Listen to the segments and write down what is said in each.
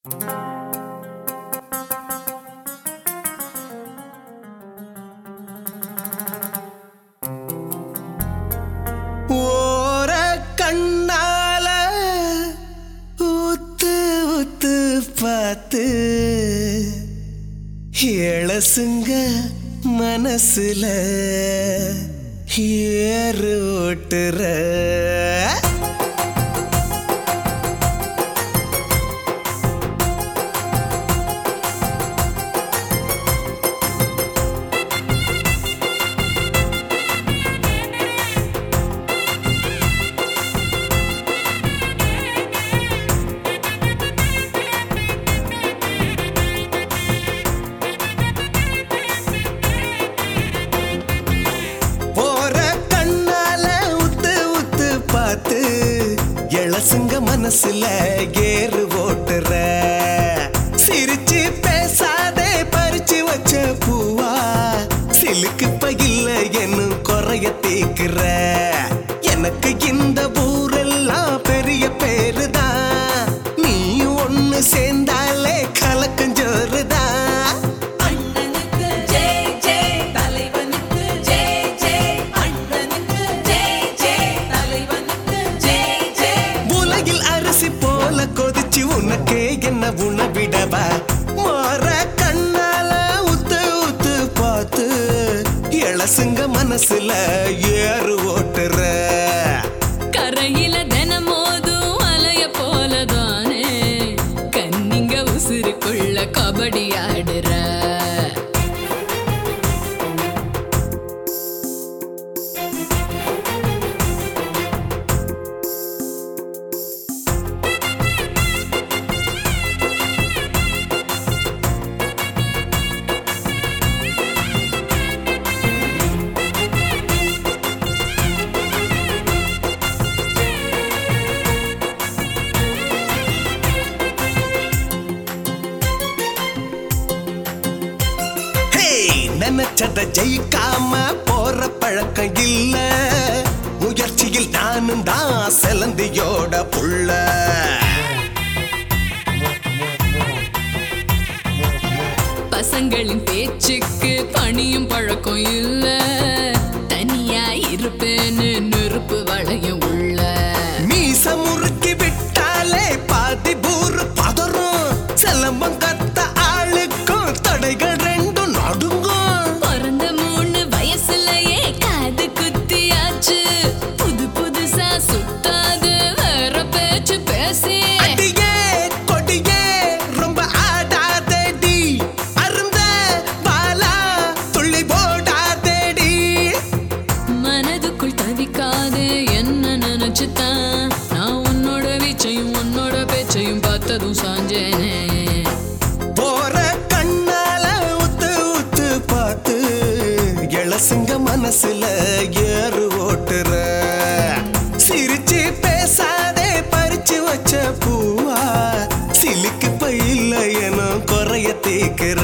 ஓர கண்ணால ஊத்து ஊத்து பார்த்து இளசுங்க மனசுல ஏறு ஓட்டுற போற கண்ணால உத்து உத்து பார்த்து இளசுங்க மனசுல ஏறு ஓட்டுற சிரிச்சு பேசாதே பறிச்சு வச்ச பூவா சிலுக்கு பையில என்னும் குறைய தீக்குற எனக்கு இந்த ஊரெல்லாம் பெரிய பேருதான் நீ ஒண்ணு சேர்ந்தாலே கலக்கஞ்சோறுதான் அண்ணனுக்கு ஜெய் ஜெய் தலைவனுக்கு ஜெய் ஜெய் அண்ணனுக்கு ஜெய் ஜெய் தலைவனுக்கு ஜெய் ஜெய் உலகில் அரிசி போல கொதிச்சு உனக்கே என்ன உணவிடவா மாற கண்ணால உத்து உத்து பார்த்து இளசுங்க மனசுல ஏறு ஓட்டுற கரையில தினமோதும் அலைய போலதானே கண்ணிங்க உசுருக்குள்ள கபடி ஆடுற ஹே நினைச்சத ஜெயிக்காம போற பழக்கம் இல்ல முயற்சியில் நானும் தான் செலந்தியோட புள்ள பசங்களின் பேச்சுக்கு பணியும் பழக்கம் இல்ல தனியா இருப்பேன்னு நெருப்பு வளையும் உள்ள மீச முறுக்கி விட்டாலே பாதி பூரு பதறும் செலம்பம் கத்த ஆளுக்கும் தடைகள் ரெண்டும் நடுங்கும் பிறந்த மூணு வயசுலயே காது குத்தியாச்சு புது புதுசா சுத்தாது வேற பேச்சு பேசி அடியே கொடியே ரொம்ப ஆடாதேடி அருந்த பாலா துள்ளி போடாதேடி மனதுக்குள் தவிக்காதே என்ன நினைச்சுதான் நான் உன்னோட வீச்சையும் உன்னோட பேச்சையும் பார்த்ததும் சாஞ்சேனே போற கண்ணால உத்து உத்து பார்த்து இளசுங்க மனசுல ஏறு ஓட்டுற சிரிச்சு பேசாதே பறிச்சு வச்ச பூவா சிலுக்கு பையில என குறைய தீக்கிற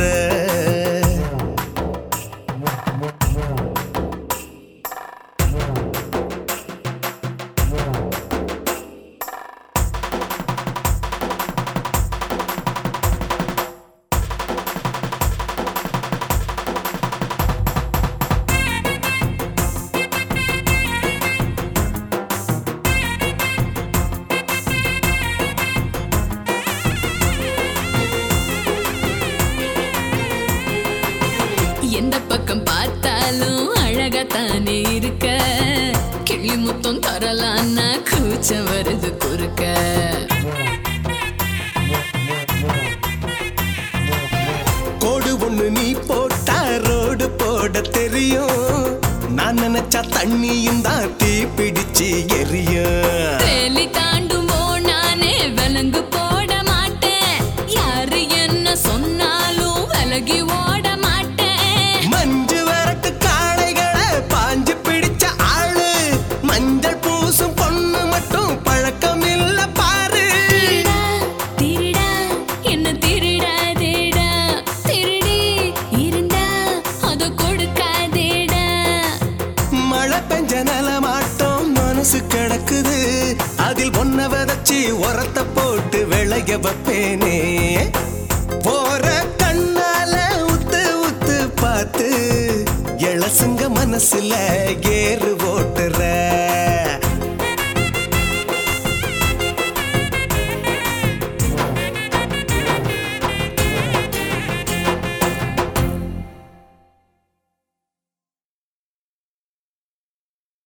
எந்த பக்கம் பார்த்தாலும் அழகத்தானே இருக்க கிளி முத்தம் தரலான்னா கூச்சம் வருது குறுக்க கோடு ஒண்ணு நீ போட்டா ரோடு போட தெரியும் நான் நினைச்சா தண்ணியும் தான் தீ பிடிச்சு எரியும் வேலி தாண்டும் நானே விலங்கு போட மாட்டேன் யாரு என்ன சொன்னாலும் விலகி ஓட மாட்டேன் மஞ்சு வரட்டு காளைகளை பாஞ்சு பிடிச்ச ஆளு மஞ்சள் பூசும் பொண்ணு மட்டும் பழக்கம் இல்ல பாரு திருடா, திருடா, என்ன திருடாதேடா. திருடி இருந்தா அத கொடுக்காதேடா. மழை பெஞ்ச நிலமாட்டம் மனசு கிடக்குது அதில் ஒன்ன விதைச்சி உரத்த போட்டு விள புரிய வைப்பேனே போற கண்ணால உத்து உத்து பார்த்து இளசுங்க மனசுல ஏறு ஓட்டுற